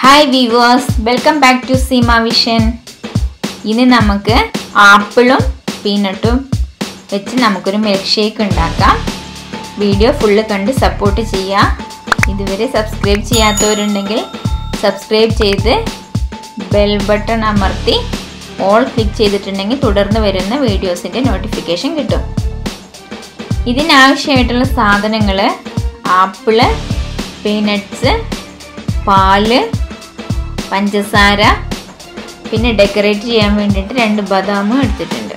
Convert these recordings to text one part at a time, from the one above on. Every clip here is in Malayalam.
hi viewers welcome back to Seema vision ഇനി നമുക്ക് ആപ്പിളും പീനട്ടും വെച്ച് നമുക്കൊരു മിൽക്ക് ഷേക്ക് ഉണ്ടാക്കാം വീഡിയോ ഫുള്ള് കണ്ട് സപ്പോർട്ട് ചെയ്യുക ഇതുവരെ സബ്സ്ക്രൈബ് ചെയ്യാത്തവരുണ്ടെങ്കിൽ സബ്സ്ക്രൈബ് ചെയ്ത് ബെൽ ബട്ടൺ അമർത്തി ഓൾ ക്ലിക്ക് ചെയ്തിട്ടുണ്ടെങ്കിൽ തുടർന്ന് വരുന്ന വീഡിയോസിൻ്റെ നോട്ടിഫിക്കേഷൻ കിട്ടും ഇതിനാവശ്യമായിട്ടുള്ള സാധനങ്ങൾ ആപ്പിള് പീനട്ട്സ് പാല് പഞ്ചസാര പിന്നെ ഡെക്കറേറ്റ് ചെയ്യാൻ വേണ്ടിയിട്ട് രണ്ട് ബദാമും എടുത്തിട്ടുണ്ട്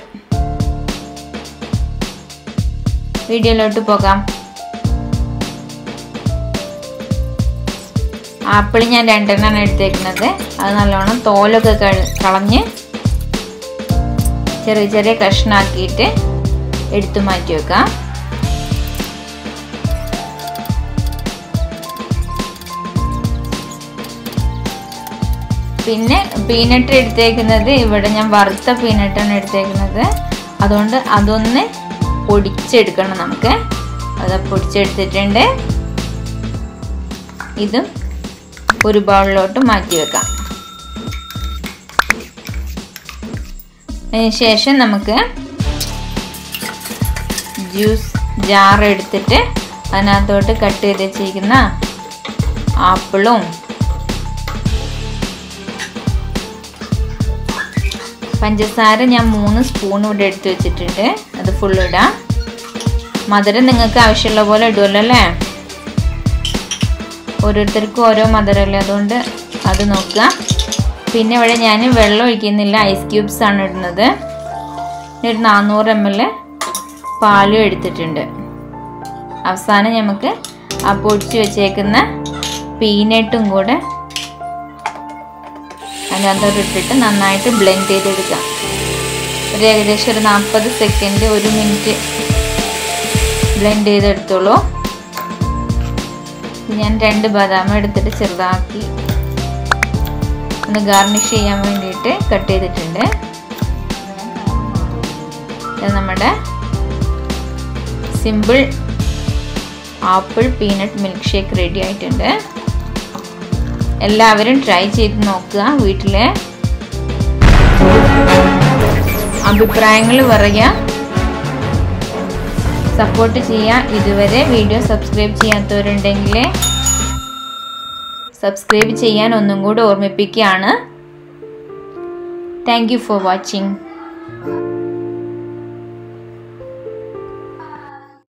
വീഡിയോയിലോട്ട് പോകാം ആപ്പിൾ ഞാൻ രണ്ടെണ്ണമാണ് എടുത്തേക്കുന്നത് അത് നല്ലോണം തോലൊക്കെ കളഞ്ഞ് ചെറിയ ചെറിയ കഷ്ണാക്കിയിട്ട് എടുത്തു മാറ്റി വെക്കാം പിന്നെ പീനട്ട് എടുത്തേക്കുന്നത് ഇവിടെ ഞാൻ വറുത്ത പീനട്ടാണ് എടുത്തേക്കുന്നത് അതുകൊണ്ട് അതൊന്ന് പൊടിച്ചെടുക്കണം നമുക്ക് അത് പൊടിച്ചെടുത്തിട്ടുണ്ട് ഇതും ഒരു ബൗളിലോട്ട് മാറ്റി വെക്കാം അതിനുശേഷം നമുക്ക് ജ്യൂസ് ജാർ എടുത്തിട്ട് അതിനകത്തോട്ട് കട്ട് ചെയ്ത് വെച്ചിരിക്കുന്ന ആപ്പിളും പഞ്ചസാര ഞാൻ മൂന്ന് സ്പൂൺ ഇവിടെ എടുത്ത് വെച്ചിട്ടുണ്ട് അത് ഫുൾ ഇടാം മധുരം നിങ്ങൾക്ക് ആവശ്യമുള്ള പോലെ ഇടുമല്ലോ അല്ലേ ഓരോരുത്തർക്കും ഓരോ മധുരമല്ലേ അതുകൊണ്ട് അത് നോക്കുക പിന്നെ ഇവിടെ ഞാൻ വെള്ളം ഒഴിക്കുന്നില്ല ഐസ് ക്യൂബ്സ് ആണ് ഇടുന്നത് ഒരു നാനൂറ് എം എൽ പാലും എടുത്തിട്ടുണ്ട് അവസാനം നമുക്ക് ആ പൊടിച്ച് വെച്ചേക്കുന്ന പീനട്ടും കൂടെ അതിനകത്തോട്ട് ഇട്ടിട്ട് നന്നായിട്ട് ബ്ലെൻഡ് ചെയ്തെടുക്കാം ഒരു ഏകദേശം ഒരു നാൽപ്പത് സെക്കൻഡ് ഒരു മിനിറ്റ് ബ്ലെൻഡ് ചെയ്തെടുത്തോളൂ ഞാൻ രണ്ട് ബദാം എടുത്തിട്ട് ചെറുതാക്കി ഒന്ന് ഗാർണിഷ് ചെയ്യാൻ വേണ്ടിയിട്ട് കട്ട് ചെയ്തിട്ടുണ്ട് ഇത് നമ്മുടെ simple apple peanut milk shake ready ആയിട്ടുണ്ട് എല്ലാവരും ട്രൈ ചെയ്ത് നോക്കുക വീട്ടിൽ അഭിപ്രായങ്ങൾ പറയുക സപ്പോർട്ട് ചെയ്യുക ഇതുവരെ വീഡിയോ സബ്സ്ക്രൈബ് ചെയ്യാത്തവരുണ്ടെങ്കിൽ സബ്സ്ക്രൈബ് ചെയ്യാൻ ഒന്നും കൂടി ഓർമ്മിപ്പിക്കുകയാണ് താങ്ക് യു ഫോർ വാച്ചിങ്